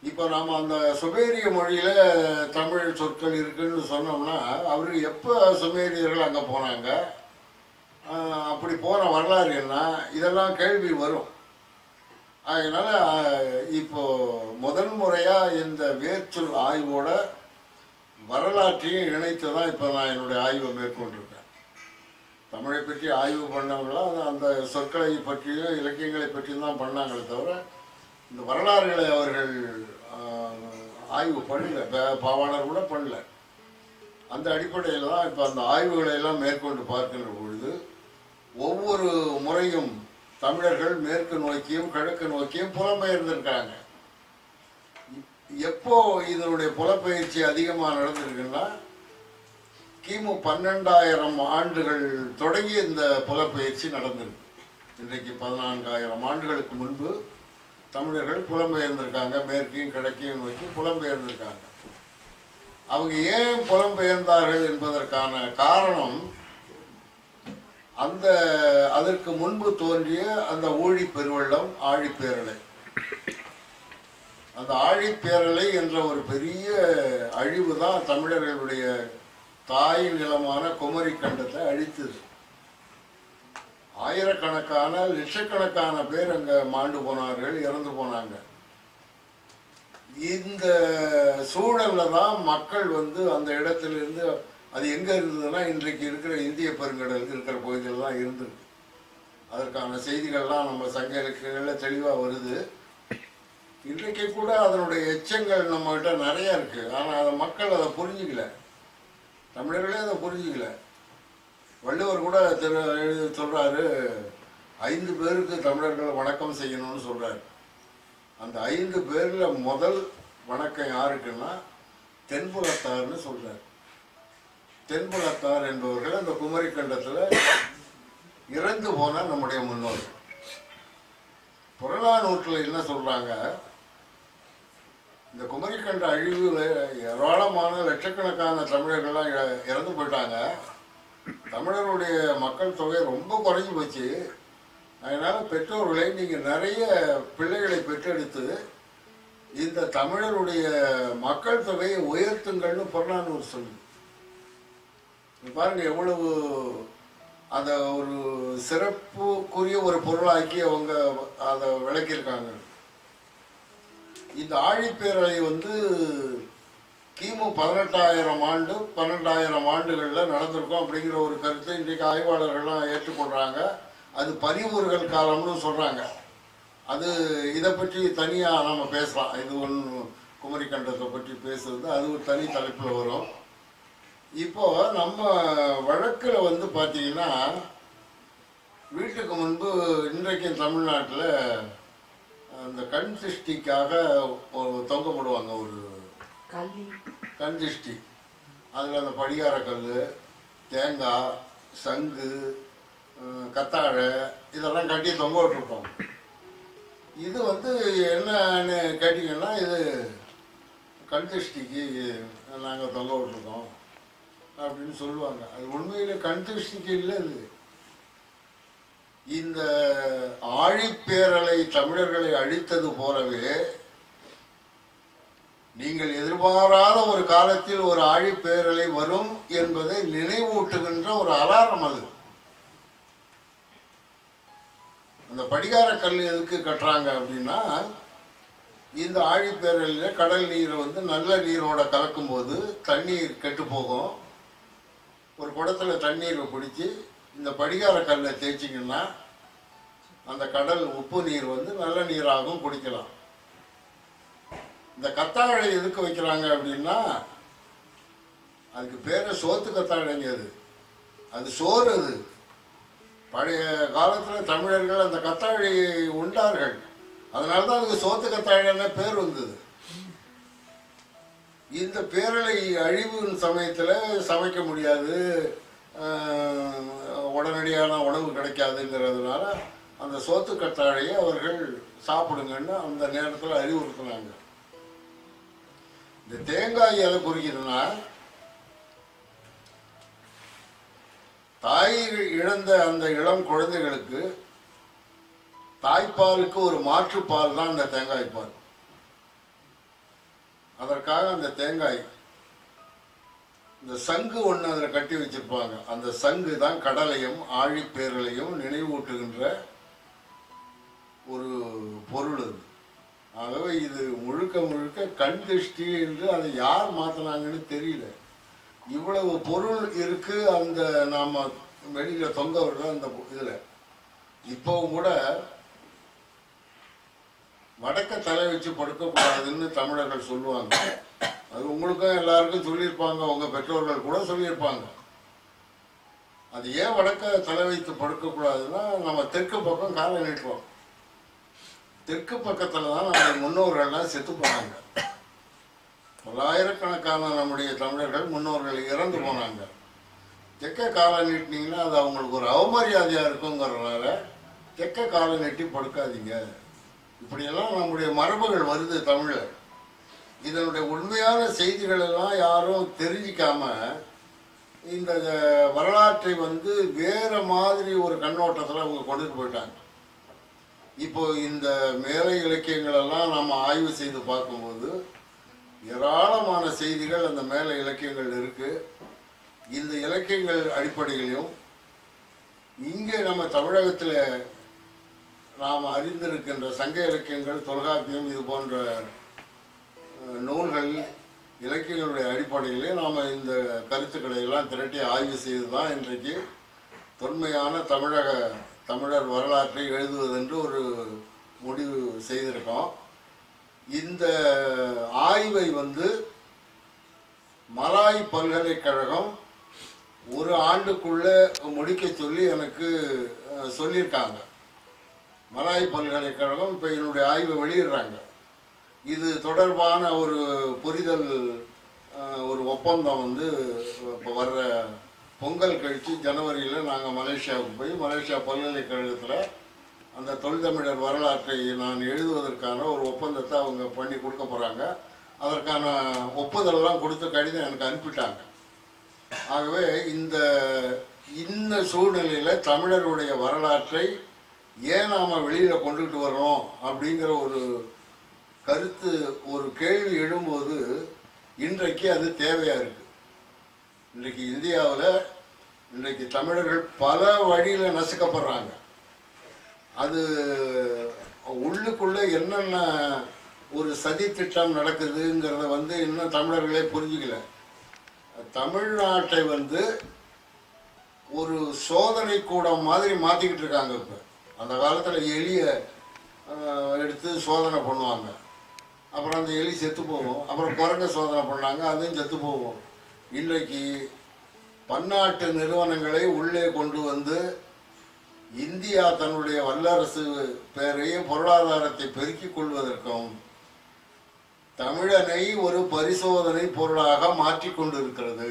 இப்போ நாம அந்த சுமேரிய மொழியில தமிழ் சொற்கள் இருக்குன்னு சொன்னோம்னா அவரு எப்போ சுமேரியர்கள் அங்கே போனாங்க ஆஹ் அப்படி போன வரலாறு என்ன இதெல்லாம் கேள்வி வரும் அதனால ஆஹ், இப்போ முதல் முறையா இந்த வேர்ச்சொல் ஆய்வோட வரலாற்றையும் இணைத்து தான் இப்போ நான் என்னுடைய ஆய்வை மேற்கொண்டிருக்கேன் தமிழை பற்றி ஆய்வு பண்ணவங்களாம் அது அந்த சொற்களை பற்றியும் இலக்கியங்களை பற்றியும் தான் பண்ணாங்களே தவிர இந்த வரலாறுகளை அவர்கள் ஆஹ், ஆய்வு பண்ணல ப- பாவாணர் கூட பண்ணல அந்த அடிப்படையில் தான் இப்போ அந்த ஆய்வுகளை எல்லாம் மேற்கொண்டு பார்க்கின்ற பொழுது ஒவ்வொரு முறையும் தமிழர்கள் மேற்கு நோக்கியும் கிழக்கு நோக்கியும் புலம்பெயர்ந்திருக்காங்க எப்போ இதனுடைய புலப்பெயர்ச்சி அதிகமாக நடந்திருக்குன்னா கிமு பன்னெண்டாயிரம் ஆண்டுகள் தொடங்கி இந்த புலப்பெயர்ச்சி நடந்திருக்கு இன்றைக்கு பதினான்காயிரம் ஆண்டுகளுக்கு முன்பு தமிழர்கள் புலம்பெயர்ந்திருக்காங்க மேற்கையும் கிழக்கையும் நோக்கி புலம்பெயர்ந்திருக்காங்க அவங்க ஏன் புலம்பெயர்ந்தார்கள் என்பதற்கான காரணம் அந்த அதற்கு முன்பு தோன்றிய அந்த ஊழி பெருவெள்ளம் ஆழிப்பேரலை அந்த ஆழிப்பேரலை என்ற ஒரு பெரிய அழிவு தான் தமிழர்களுடைய தாய் நிலமான குமரி கண்டத்தை அழித்தது ஆயிரக்கணக்கான லட்சக்கணக்கான பேர் அங்க மாண்டு போனார்கள் இறந்து போனாங்க இந்த சூழல்ல தான் மக்கள் வந்து அந்த இடத்திலிருந்து அது எங்க இருந்ததுன்னா இன்றைக்கு இருக்கிற இந்திய பெருங்கடலுக்கு இருக்கிற பகுதியில் தான் இருந்தது அதற்கான செய்திகள்லாம் நம்ம சங்க இலக்கியங்களில் தெளிவாக வருது இன்றைக்கு கூட அதனுடைய எச்சங்கள் நம்மகிட்ட நிறைய இருக்கு ஆனால் அதை மக்கள் அதை புரிஞ்சுக்கல தமிழர்களே அதை புரிஞ்சுக்கல வள்ளுவர் கூட திரு எழுதி சொல்றாரு ஐந்து பேருக்கு தமிழர்கள் வணக்கம் செய்யணும்னு சொல்றாரு அந்த ஐந்து பேர்ல முதல் வணக்கம் யாருக்குன்னா தென்புலத்தார்னு சொல்றாரு தென்புலத்தார் என்பவர்கள் அந்த குமரி கண்டத்துல இறந்து போன நம்முடைய முன்னோர்கள் புறநானூற்றில் என்ன சொல்றாங்க இந்த குமரிக்கண்ட அழிவுல ஏராளமான லட்சக்கணக்கான தமிழர்கள்லாம் இற- இறந்து போயிட்டாங்க தமிழருடைய மக்கள் தொகை ரொம்ப குறைஞ்சி போச்சு அதனால பெற்றோர்களை நீங்க நிறைய பிள்ளைகளை பெற்றெடுத்து இந்த தமிழருடைய மக்கள் தொகையை உயர்த்துங்கள்னு புறநானூறு சொல்லுது இங்க பாருங்க எவ்வளவு அந்த ஒரு சிறப்புக்குரிய ஒரு பொருளாக்கி அவங்க அதை விளக்கியிருக்காங்க இந்த ஆழிப்பேரலை வந்து கிமு பதினெட்டாயிரம் ஆண்டு பன்னெண்டாயிரம் ஆண்டுகளில் நடந்திருக்கும் அப்படிங்கிற ஒரு கருத்தை இன்றைக்கு ஆய்வாளர்கள்லாம் ஏற்றுக்கொள்கிறாங்க அது பரிவூர்கள் காலம்னு சொல்கிறாங்க அது இதை பற்றி தனியாக நம்ம பேசலாம் இது ஒன்று குமரி கண்டத்தை பற்றி பேசுறது அது ஒரு தனி தலைப்பில் வரும் இப்போ நம்ம வழக்கில் வந்து பார்த்தீங்கன்னா வீட்டுக்கு முன்பு இன்றைக்கு தமிழ்நாட்டில் அந்த கண் சிருஷ்டிக்காக ஒரு தொங்க போடுவாங்க ஒரு கல்வி கண் திருஷ்டி அதில் அந்த படிகார கல் தேங்காய் சங்கு அஹ், கத்தாழை இதெல்லாம் கட்டி தொங்க விட்டுருப்போம் இது வந்து என்னன்னு கேட்டிங்கன்னா இது கண் திருஷ்டிக்கு நாங்கள் தொங்க விட்டுருக்கோம் அப்படின்னு சொல்லுவாங்க அது உண்மையில கண் திருஷ்டிக்கு இல்லை இது இந்த ஆழிப்பேரலை தமிழர்களை அழித்தது போலவே நீங்கள் எதிர்பாராத ஒரு காலத்தில் ஒரு ஆழிப்பேரலை வரும் என்பதை நினைவூட்டுகின்ற ஒரு அலாரம் அது அந்த படிகார கல் எதுக்கு கட்டுறாங்க அப்படின்னா இந்த ஆழிப்பேரலில் கடல் நீரை வந்து நல்ல நீரோட கலக்கும்போது தண்ணீர் கெட்டு போகும் ஒரு குடத்துல தண்ணீரை பிடிச்சி இந்த படிகார கல்லை தேய்ச்சிங்கன்னா அந்த கடல் உப்பு நீர் வந்து நல்ல நீராகவும் குடிக்கலாம் இந்த கத்தாழை எதுக்கு வைக்கிறாங்க அப்படின்னா அதுக்கு பேரு சோத்து கத்தாழைங்க அது அது சோறு அது பழைய காலத்துல தமிழர்கள் அந்த கத்தாழையை உண்டார்கள் அதனால தான் அதுக்கு சோத்து கத்தாழைன்னு பேர் வந்தது இந்த பேரலை அழிவு சமயத்தில் சமைக்க முடியாது ஆஹ், உடனடியான உணவு கிடைக்காதுங்கிறதுனால அந்த சோத்து கத்தாழையை அவர்கள் சாப்பிடுங்கன்னு அந்த நேரத்தில் அறிவுறுத்தினாங்க இந்த தேங்காய் எதை குறிக்குதுன்னா தாய் இழந்த அந்த இளம் குழந்தைகளுக்கு தாய்ப்பாலுக்கு ஒரு மாற்றுப்பால் தான் இந்த தேங்காய் பால் அதற்காக அந்த தேங்காய் இந்த சங்கு ஒன்று அதில் கட்டி வச்சிருப்பாங்க அந்த சங்கு தான் கடலையும் ஆழிப்பேரலையும் நினைவூட்டுகின்ற ஒரு பொருள் அது ஆகவே இது முழுக்க முழுக்க கண் திருஷ்டி என்று அதை யார் மாற்றினாங்கன்னு தெரியல இவ்வளவு பொருள் இருக்கு அந்த நாம வெளியில தொங்க விடுற அந்த இதில் இப்போவும் கூட வடக்க தலை வச்சு படுக்கக்கூடாதுன்னு தமிழர்கள் சொல்லுவாங்க அது உங்களுக்கும் எல்லாருக்கும் சொல்லியிருப்பாங்க உங்க பெற்றோர்கள் கூட சொல்லியிருப்பாங்க அது ஏன் வடக்க தலை வைத்து படுக்கக்கூடாதுன்னா நம்ம தெற்கு பக்கம் காலை நீட்டுவோம் தெற்கு பக்கத்துல தான் நம்ம முன்னோர்கள்லாம் செத்து போனாங்க பல்லாயிரக்கணக்கான நம்முடைய தமிழர்கள் முன்னோர்கள் இறந்து போனாங்க தெற்க காலை நீட்டினீங்கன்னா அது அவங்களுக்கு ஒரு அவமரியாதையா இருக்குங்கிறதுனால தெற்க காலை நீட்டி படுக்காதீங்க இப்படியெல்லாம் நம்முடைய மரபுகள் வருது தமிழ்ல இதனுடைய உண்மையான செய்திகள் எல்லாம் யாரும் தெரிஞ்சிக்காம இந்த வரலாற்றை வந்து வேற மாதிரி ஒரு கண்ணோட்டத்தில் அவங்க கொண்டுட்டு போயிட்டாங்க இப்போ இந்த மேலை இலக்கியங்கள் எல்லாம் நம்ம ஆய்வு செய்து பார்க்கும்போது ஏராளமான செய்திகள் அந்த மேலை இலக்கியங்கள் இருக்கு இந்த இலக்கியங்கள் அடிப்படையிலும் இங்கே நம்ம தமிழகத்தில் நாம் அறிந்திருக்கின்ற சங்க இலக்கியங்கள் தொல்காப்பியம் இது போன்ற அஹ், நூல்கள் இலக்கியங்களுடைய அடிப்படையிலே நாம் இந்த கருத்துக்களை எல்லாம் திரட்டி ஆய்வு செய்து தான் இன்றைக்கு தொன்மையான தமிழக தமிழர் வரலாற்றை எழுதுவதென்று ஒரு முடிவு செய்திருக்கோம் இந்த ஆய்வை வந்து மலாய் பல்கலைக்கழகம் ஒரு ஆண்டுக்குள்ள முடிக்க சொல்லி எனக்கு அஹ், சொல்லியிருக்காங்க மலாய் பல்கலைக்கழகம் இப்போ என்னுடைய ஆய்வை வெளியிடுறாங்க இது தொடர்பான ஒரு புரிதல் அஹ், ஒரு ஒப்பந்தம் வந்து இப்போ வர்ற பொங்கல் கழித்து ஜனவரியில் நாங்கள் மலேசியாவுக்கு போய் மலேசியா பல்கலைக்கழகத்தில் அந்த தொல்தமிழர் வரலாற்றை நான் எழுதுவதற்கான ஒரு ஒப்பந்தத்தை அவங்க பண்ணி கொடுக்க போகிறாங்க அதற்கான ஒப்புதலெல்லாம் கொடுத்த கடிதம் எனக்கு அனுப்பிட்டாங்க ஆகவே இந்த இந்த சூழ்நிலையில் தமிழருடைய வரலாற்றை ஏன் நாம் வெளியில் கொண்டுகிட்டு வரோம் அப்படிங்கிற ஒரு கருத்து ஒரு கேள்வி எழும்போது இன்றைக்கு அது தேவையாக இருக்கு இன்றைக்கு இந்தியாவில் இன்றைக்கு தமிழர்கள் பல வழியில் நசுக்கப்படுறாங்க அது உள்ளுக்குள்ள என்னென்ன ஒரு சதி திட்டம் நடக்குதுங்கிறத வந்து இன்னும் தமிழர்களே புரிஞ்சுக்கல தமிழ்நாட்டை வந்து ஒரு சோதனை கூடம் மாதிரி மாற்றிக்கிட்டு இருக்காங்க இப்போ அந்த காலத்தில் எலிய ஆஹ், எடுத்து சோதனை பண்ணுவாங்க அப்புறம் அந்த எலி செத்து போகும் அப்புறம் குரங்க சோதனை பண்ணாங்க அதுவும் செத்து போகும் இன்றைக்கு பன்னாட்டு நிறுவனங்களை உள்ளே கொண்டு வந்து இந்தியா தன்னுடைய வல்லரசு பேரையும் பொருளாதாரத்தை பெருக்கிக் கொள்வதற்கும் தமிழனை ஒரு பரிசோதனை பொருளாக மாற்றிக் கொண்டிருக்கிறது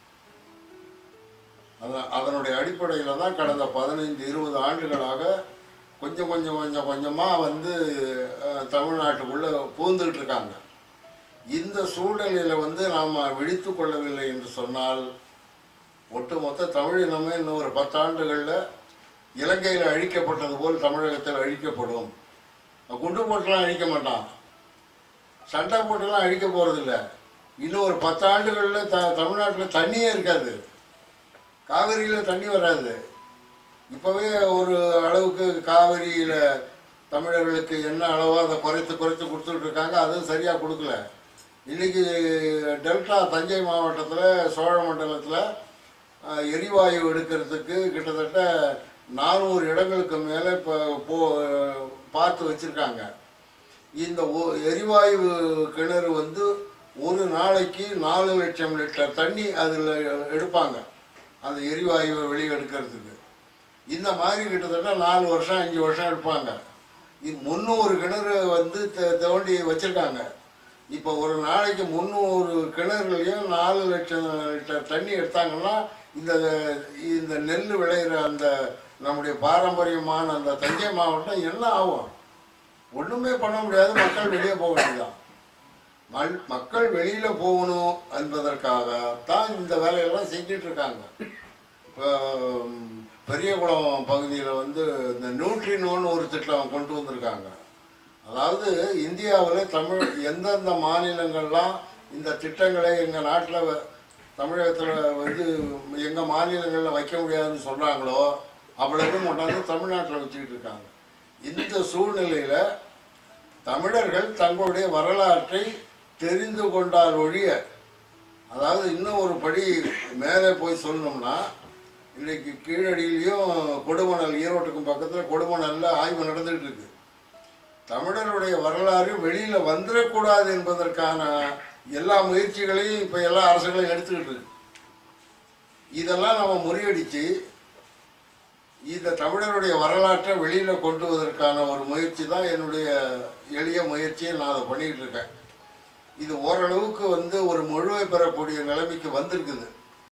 அத- அதனுடைய அடிப்படையில் தான் கடந்த பதினைந்து இருபது ஆண்டுகளாக கொஞ்சம் கொஞ்சம் கொஞ்சம் கொஞ்சமாக வந்து அஹ், தமிழ்நாட்டுக்குள்ளே பூந்துக்கிட்டு இருக்காங்க இந்த சூழ்நிலையில் வந்து நாம் விழித்து கொள்ளவில்லை என்று சொன்னால் ஒட்டுமொத்த தமிழினமே இன்னும் ஒரு பத்தாண்டுகளில் இலங்கையில் அழிக்கப்பட்டது போல் தமிழகத்தில் அழிக்கப்படும் குண்டு போட்டுலாம் அழிக்க மாட்டான் சண்டை போட்டுலாம் அழிக்க போகிறதில்ல இன்னும் ஒரு பத்தாண்டுகளில் த தமிழ்நாட்டில் தண்ணியே இருக்காது காவிரியில் தண்ணி வராது இப்போவே ஒரு அளவுக்கு காவிரியில் தமிழர்களுக்கு என்ன அளவோ அதை குறைத்து குறைத்து கொடுத்துட்டு இருக்காங்க அதுவும் சரியாக கொடுக்கல இன்னைக்கு டெல்டா தஞ்சை மாவட்டத்தில் சோழ மண்டலத்தில் அஹ், எரிவாயு எடுக்கிறதுக்கு கிட்டத்தட்ட நானூறு இடங்களுக்கு மேலே இப்போ போ பார்த்து வச்சுருக்காங்க இந்த ஒ- எரிவாயு கிணறு வந்து ஒரு நாளைக்கு நாலு லட்சம் லிட்டர் தண்ணி அதில் எடுப்பாங்க அந்த எரிவாயுவை வெளியே எடுக்கிறதுக்கு இந்த மாதிரி கிட்டத்தட்ட நாலு வருஷம் அஞ்சு வருஷம் எடுப்பாங்க இது முந்நூறு கிணறு வந்து த- தோண்டி வச்சுருக்காங்க இப்போ ஒரு நாளைக்கு முந்நூறு கிணறுலையும் நாலு லட்சம் லிட்டர் தண்ணி எடுத்தாங்கன்னா இந்த இந்த நெல் விளையிற அந்த நம்முடைய பாரம்பரியமான அந்த தஞ்சை மாவட்டம் என்ன ஆகும் ஒண்ணுமே பண்ண முடியாது மக்கள் வெளியே போக வேண்டியதான் மல் மக்கள் வெளியில போகணும் என்பதற்காக தான் இந்த வேலையெல்லாம் செஞ்சுட்டு இருக்காங்க இப்போ ம், பெரியகுளம் பகுதியில் வந்து இந்த நியூட்ரினோன்னு ஒரு திட்டம் கொண்டு வந்திருக்காங்க அதாவது இந்தியாவில் தமிழ் எந்தெந்த மாநிலங்கள்லாம் இந்த திட்டங்களை எங்கள் நாட்டில் தமிழகத்தில் வந்து எங்கள் மாநிலங்களில் வைக்க முடியாதுன்னு சொல்கிறாங்களோ அவ்வளவு கொண்டாந்து தமிழ்நாட்டில் வச்சுக்கிட்டு இருக்காங்க இந்த சூழ்நிலையில் தமிழர்கள் தங்களுடைய வரலாற்றை தெரிந்து கொண்டால் ஒழிய அதாவது இன்னும் ஒரு படி மேலே போய் சொல்லணும்னா இன்னைக்கு கீழடியிலையும் கொடுமணல் ஈரோட்டுக்கும் பக்கத்தில் கொடுமணல்ல ஆய்வு நடந்துகிட்டு இருக்கு தமிழருடைய வரலாறு வெளியில வந்துடக்கூடாது என்பதற்கான எல்லா முயற்சிகளையும் இப்போ எல்லா அரசுகளும் எடுத்துக்கிட்டு இருக்கு இதெல்லாம் நம்ம முறியடிச்சு இந்த தமிழருடைய வரலாற்றை வெளியில கொண்டு வருவதற்கான ஒரு முயற்சி தான் என்னுடைய எளிய முயற்சியை நான் அதை பண்ணிட்டு இருக்கேன் இது ஓரளவுக்கு வந்து ஒரு முழுமை பெறக்கூடிய நிலைமைக்கு வந்திருக்குது